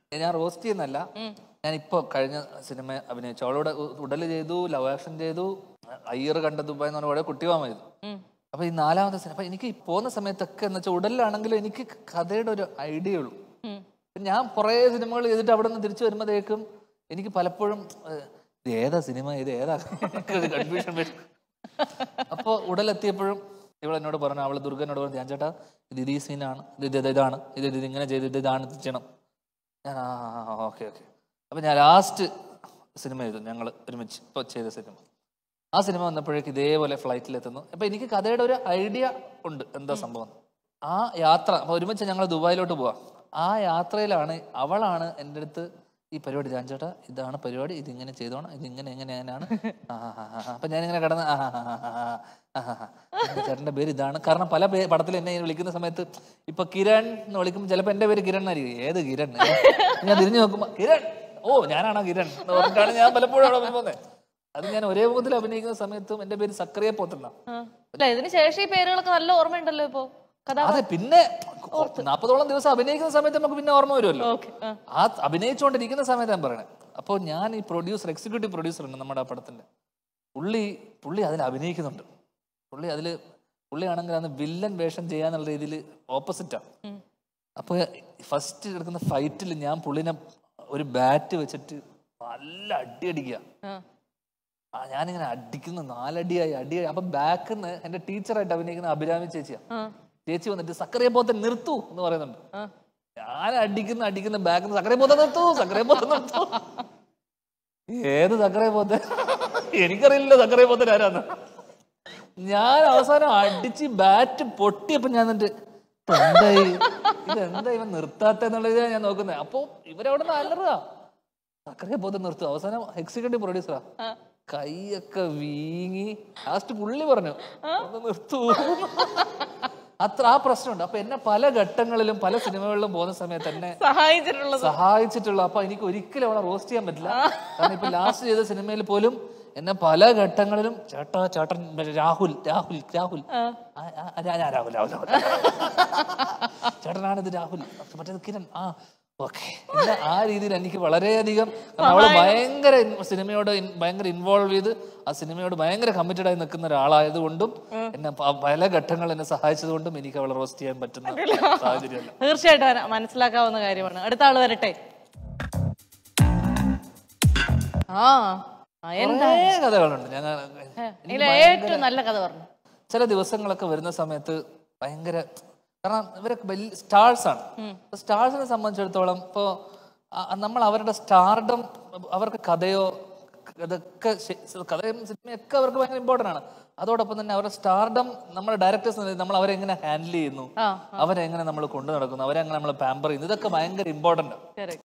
ഞാൻ റോസ്റ്റ് ചെയ്യുന്നല്ല ഞാൻ ഇപ്പൊ കഴിഞ്ഞ സിനിമ അഭിനയിച്ചു അവളോട് ഉടല് ചെയ്തു ലവ് ആക്ഷൻ ചെയ്തു അയ്യർ കണ്ട ദുബായ് എന്ന് പറഞ്ഞ പോലെ കുട്ടിവാമ ചെയ്തു അപ്പൊ ഈ നാലാമത്തെ സിനിമ അപ്പൊ എനിക്ക് ഈ പോകുന്ന സമയത്തൊക്കെ എന്ന് വെച്ചാൽ ഉടലിലാണെങ്കിലും എനിക്ക് കഥയുടെ ഒരു ഐഡിയ ഉള്ളൂ ഞാൻ കുറേ സിനിമകൾ ചെയ്തിട്ട് അവിടെ നിന്ന് തിരിച്ചു വരുമ്പോഴത്തേക്കും എനിക്ക് പലപ്പോഴും ഏഹ്, ഇത് ഏതാ സിനിമ ഇത് ഏതാ കൺഫ്യൂഷൻ വരും അപ്പോൾ ഉടലെത്തിയപ്പോഴും ഇവൾ എന്നോട് പറഞ്ഞു അവള് ദുർഗനോട് പറഞ്ഞു ഞാൻ ചേട്ടാ ഇത് ഇത് ഈ സീനാണ് ഇത് ഇത് ഇത് ഇതാണ് ഇത് ഇത് ഇങ്ങനെ ചെയ്ത് ഇത് ഇതാണ് ഇത് ചെയ്യണം ഞാൻ ആ ഓക്കെ ഓക്കെ അപ്പം ഞാൻ ലാസ്റ്റ് സിനിമ ചെയ്തു ഞങ്ങൾ ഒരുമിച്ച് ഇപ്പോൾ ചെയ്ത സിനിമ ആ സിനിമ വന്നപ്പോഴേക്ക് ഇതേപോലെ ഫ്ലൈറ്റിൽ എത്തുന്നു അപ്പം എനിക്ക് കഥയുടെ ഒരു ഐഡിയ ഉണ്ട് എന്താ സംഭവം ആ യാത്ര അപ്പോൾ ഒരുമിച്ച് ഞങ്ങൾ ദുബായിലോട്ട് പോവാം ആ യാത്രയിലാണ് അവളാണ് എൻ്റെ അടുത്ത് ഈ പരിപാടി ഞാൻ ചേട്ടാ ഇതാണ് പരിപാടി ഇതിങ്ങനെ ചെയ്തോണം ഇതിങ്ങനെ എങ്ങനെ എങ്ങനെയാണ് ആ, ആ, ആ, ആ. അപ്പൊ ഞാനിങ്ങനെ കിടന്ന് ആ, ആ, ആ, ആ, ആ, ആ, ആ. എന്റെ ചേട്ടന്റെ പേര് ഇതാണ് കാരണം പല പേ- പടത്തിൽ എന്നെ ഇങ്ങനെ വിളിക്കുന്ന സമയത്ത് ഇപ്പൊ കിരൺ എന്ന് വിളിക്കുമ്പോൾ ചിലപ്പോൾ എന്റെ പേര് കിരൺ എന്നായിരിക്കും ഏത് കിരൺ ഞാൻ തിരിഞ്ഞു നോക്കുമ്പോ കിരൺ ഓ ഞാനാണോ കിരൺ എന്ന് പറഞ്ഞിട്ടാണ് ഞാൻ പലപ്പോഴും അവിടെ പോകുന്നത് അത് ഞാൻ ഒരേ മുഖത്തിൽ അഭിനയിക്കുന്ന സമയത്തും എന്റെ പേര് സക്രിയ പോത്തുന്ന ആ. അല്ല ഇതിന് ശേഷം ഈ പേരുകളൊക്കെ നല്ല ഓർമ്മയുണ്ടല്ലോ ഇപ്പോ കഥ അതെ പിന്നെ നാൽപ്പതോളം ദിവസം അഭിനയിക്കുന്ന സമയത്ത് നമുക്ക് പിന്നെ ഓർമ്മ വരുമല്ലോ ഓക്കെ ആ അഭിനയിച്ചുകൊണ്ടിരിക്കുന്ന സമയത്ത് ഞാൻ പറയണേ അപ്പോൾ ഞാൻ ഈ പ്രൊഡ്യൂസർ എക്സിക്യൂട്ടീവ് പ്രൊഡ്യൂസർ ഉണ്ട് നമ്മുടെ ആ പടത്തിന്റെ പുള്ളി പുള്ളി അതിൽ അഭിനയിക്കുന്നുണ്ട് പുള്ളി അതിൽ പുള്ളിയാണെങ്കിൽ അന്ന് വില്ലൻ വേഷം ചെയ്യാന്നുള്ള രീതിയിൽ ഓപ്പോസിറ്റാണ് അപ്പോൾ ഫസ്റ്റ് എടുക്കുന്ന ഫൈറ്റിൽ ഞാൻ പുള്ളിനെ ഒരു ബാറ്റ് വെച്ചിട്ട് നല്ല അടി അടിക്കുക ആ ഞാനിങ്ങനെ അടിക്കുന്നു നാലടിയായി അടിയായി അപ്പൊ ബാക്കിൽ നിന്ന് എന്റെ ടീച്ചറായിട്ട് അഭിനയിക്കുന്ന അഭിരാമി ചേച്ചിയാ ചേച്ചി വന്നിട്ട് സക്കറിയ പോത്തെ നിർത്തൂ എന്ന് പറയുന്നുണ്ട് ഞാൻ അടിക്കുന്ന അടിക്കുന്ന ബാക്കിൽ നിന്ന് സക്കറിയ പോത്തെ നിർത്തൂ സക്കറിയ പോത്തെ നിർത്തൂ ഏത് സക്കറിയ പോത്തെ എനിക്കറിയില്ല സക്കറിയ പോത്തെ ആരാന്ന് ഞാൻ അവസാനം അടിച്ച് ബാറ്റ് പൊട്ടിയപ്പോ ഞാൻ എന്നിട്ട് "ഇപ്പൊ എന്തായി ഇതെന്താ ഇവൻ നിർത്താത്തെന്നുള്ളത് ഞാൻ നോക്കുന്നത് അപ്പൊ ഇവരവിടെ നിന്ന് അലറുക സക്കറിയ പോത്തെ നിർത്തുക അവസാനം എക്സിക്യൂട്ടീവ് പ്രൊഡ്യൂസറാ കൈയൊക്കെ വീങ്ങി ലാസ്റ്റ് പുള്ളി പറഞ്ഞു ഒന്ന് നിർത്തൂ അത്ര ആ പ്രശ്നമുണ്ട് അപ്പൊ എന്നെ പല ഘട്ടങ്ങളിലും പല സിനിമകളിലും പോകുന്ന സമയത്ത് എന്നെ സഹായിച്ചിട്ടുള്ളത് സഹായിച്ചിട്ടുള്ള അപ്പൊ എനിക്ക് ഒരിക്കലും അവളെ റോസ്റ്റ് ചെയ്യാൻ പറ്റില്ല കാരണം ഇപ്പൊ ലാസ്റ്റ് ചെയ്ത സിനിമയിൽ പോലും എന്നെ പല ഘട്ടങ്ങളിലും ചേട്ടാ ചേട്ടൻ രാഹുൽ രാഹുൽ രാഹുൽ ആ, ആ, ആ, ഞാൻ- ഞാൻ രാഹുൽ രാഹുൽ രാഹുൽ ചേട്ടനാണിത് രാഹുൽ മറ്റേത് കിരൺ ആ ഓക്കെ ആ രീതിയിൽ എനിക്ക് വളരെയധികം കാരണം അവള് ഭയങ്കര ഇൻ- സിനിമയോട് ഇൻ- ഭയങ്കര ഇൻവോൾവ് ചെയ്ത് ആ സിനിമയോട് ഭയങ്കര കമ്മിറ്റഡ് ആയി നിൽക്കുന്ന ഒരാളായതുകൊണ്ടും എന്നെ പ- പല ഘട്ടങ്ങൾ എന്നെ സഹായിച്ചതുകൊണ്ടും എനിക്ക് അവളെ റോസ്റ്റ് ചെയ്യാൻ പറ്റുന്ന സാഹചര്യമല്ല തീർച്ചയായിട്ടും അന- മനസ്സിലാക്കാവുന്ന കാര്യമാണ് അടുത്ത ആള് വരട്ടെ ആ ആ, എന്താ കുറേ കഥകളുണ്ട് ഞങ്ങൾ ഇതിലെ ഏറ്റവും നല്ല കഥ പറഞ്ഞു ചില ദിവസങ്ങളൊക്കെ വരുന്ന സമയത്ത് ഭയങ്കര കാരണം ഇവരൊക്കെ വലിയ സ്റ്റാർസ് ആണ് സ്റ്റാർസിനെ സംബന്ധിച്ചിടത്തോളം ഇപ്പോൾ നമ്മൾ അവരുടെ സ്റ്റാർഡം അവർക്ക് കഥയോ ഇതൊക്കെ ശ- കഥയും സിനിമയൊക്കെ അവർക്ക് ഭയങ്കര ഇമ്പോർട്ടൻ്റ് ആണ് അതോടൊപ്പം തന്നെ അവരുടെ സ്റ്റാർഡം നമ്മുടെ ഡയറക്ടേഴ്സ് നമ്മൾ അവരെ എങ്ങനെ ഹാൻഡിൽ ചെയ്യുന്നു ആ അവരെ എങ്ങനെ നമ്മൾ കൊണ്ടു നടക്കുന്നു അവരെ എങ്ങനെ നമ്മൾ പാമ്പർ ചെയ്യുന്നു ഇതൊക്കെ ഭയങ്കര ഇമ്പോർട്ടൻ്റ് ആണ് correct.